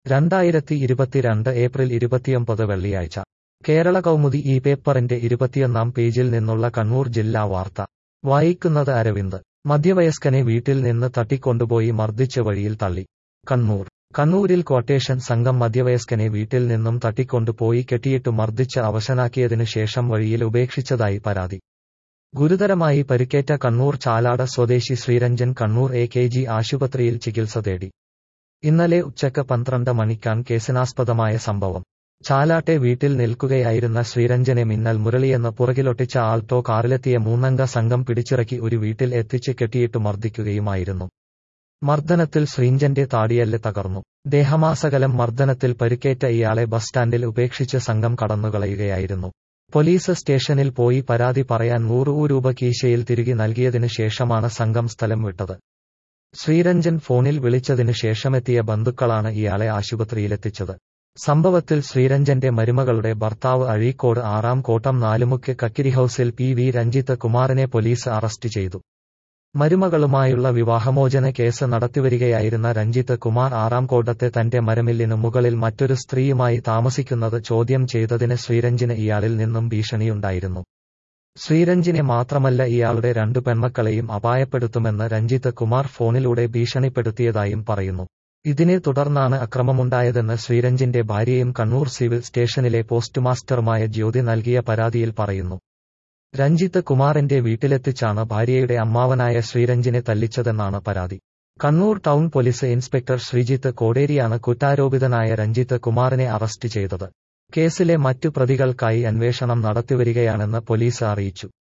രണ്ടായിരത്തി ഇരുപത്തിരണ്ട് ഏപ്രിൽ ഇരുപത്തിയൊമ്പത് വെള്ളിയാഴ്ച കേരള കൗമുദി ഈ പേപ്പറിന്റെ ഇരുപത്തിയൊന്നാം പേജിൽ നിന്നുള്ള കണ്ണൂർ ജില്ലാ വാർത്ത വായിക്കുന്നത് അരവിന്ദ് മധ്യവയസ്കനെ വീട്ടിൽ നിന്ന് തട്ടിക്കൊണ്ടുപോയി മർദ്ദിച്ച് വഴിയിൽ തള്ളി കണ്ണൂർ കണ്ണൂരിൽ ക്വട്ടേഷൻ സംഘം മധ്യവയസ്കനെ വീട്ടിൽ നിന്നും തട്ടിക്കൊണ്ടുപോയി കെട്ടിയിട്ട് മർദ്ദിച്ച് അവശനാക്കിയതിനു ശേഷം വഴിയിൽ ഉപേക്ഷിച്ചതായി പരാതി ഗുരുതരമായി പരിക്കേറ്റ കണ്ണൂർ ചാലാട് സ്വദേശി Sreeranjan Kannur A K G ആശുപത്രിയിൽ ചികിത്സ തേടി ഇന്നലെ ഉച്ചക്ക് പന്ത്രണ്ട് മണിക്കാണ് കേസിനാസ്പദമായ സംഭവം ചാലാട്ടെ വീട്ടിൽ നിൽക്കുകയായിരുന്ന ശ്രീരഞ്ജനെ മിന്നൽ മുരളിയെന്ന് പുറകിലൊട്ടിച്ച ആൾട്ടോ കാറിലെത്തിയ മൂന്നംഗ സംഘം പിടിച്ചിറക്കി ഒരു വീട്ടിൽ എത്തിച്ച് കെട്ടിയിട്ട് മർദ്ദിക്കുകയുമായിരുന്നു മർദ്ദനത്തിൽ ശ്രീഞ്ചന്റെ താടിയല്ല് തകർന്നു ദേഹമാസകലം മർദ്ദനത്തിൽ പരിക്കേറ്റ ഇയാളെ ബസ് സ്റ്റാൻഡിൽ ഉപേക്ഷിച്ച് സംഘം കടന്നുകളയുകയായിരുന്നു പോലീസ് സ്റ്റേഷനിൽ പോയി പരാതി പറയാൻ നൂറ് രൂപ കീശയിൽ തിരികെ നൽകിയതിനു ശേഷമാണ് സംഘം സ്ഥലം വിട്ടത് ശ്രീരഞ്ജൻ ഫോണിൽ വിളിച്ചതിനു ശേഷമെത്തിയ ബന്ധുക്കളാണ് ഇയാളെ ആശുപത്രിയിലെത്തിച്ചത് സംഭവത്തിൽ ശ്രീരഞ്ജന്റെ മരുമകളുടെ ഭർത്താവ് അഴീക്കോട് ആറാം കോട്ടം നാലുമുക്ക് കക്കിരി ഹൌസിൽ പി വി രഞ്ജിത്ത് കുമാറിനെ പോലീസ് അറസ്റ്റ് ചെയ്തു മരുമകളുമായുള്ള വിവാഹമോചന കേസ് നടത്തിവരികയായിരുന്ന രഞ്ജിത്ത് കുമാർ ആറാം കോട്ടത്തെ തന്റെ മരമില്ലിനു മുകളിൽ മറ്റൊരു സ്ത്രീയുമായി താമസിക്കുന്നത് ചോദ്യം ചെയ്തതിന് ശ്രീരഞ്ജിന് ഇയാളിൽ നിന്നും ഭീഷണിയുണ്ടായിരുന്നു ശ്രീരഞ്ജിനെ മാത്രമല്ല ഇയാളുടെ രണ്ടു പെൺമക്കളെയും അപായപ്പെടുത്തുമെന്ന് രഞ്ജിത്ത് കുമാർ ഫോണിലൂടെ ഭീഷണിപ്പെടുത്തിയതായും പറയുന്നു ഇതിനെ തുടർന്നാണ് അക്രമമുണ്ടായതെന്ന് ശ്രീരഞ്ജിന്റെ ഭാര്യയും കണ്ണൂർ സിവിൽ സ്റ്റേഷനിലെ പോസ്റ്റ്മാസ്റ്ററുമായ ജ്യോതി നൽകിയ പരാതിയിൽ പറയുന്നു രഞ്ജിത്ത് കുമാറിന്റെ വീട്ടിലെത്തിച്ചാണ് ഭാര്യയുടെ അമ്മാവനായ ശ്രീരഞ്ജിനെ തല്ലിച്ചതെന്നാണ് പരാതി Kannur town police inspector Sreejith കോടേരിയാണ് കുറ്റാരോപിതനായ രഞ്ജിത്ത് കുമാറിനെ അറസ്റ്റ് ചെയ്തത് കേസിലെ മറ്റു പ്രതികൾക്കായി അന്വേഷണം നടത്തിവരികയാണെന്ന് പോലീസ് അറിയിച്ചു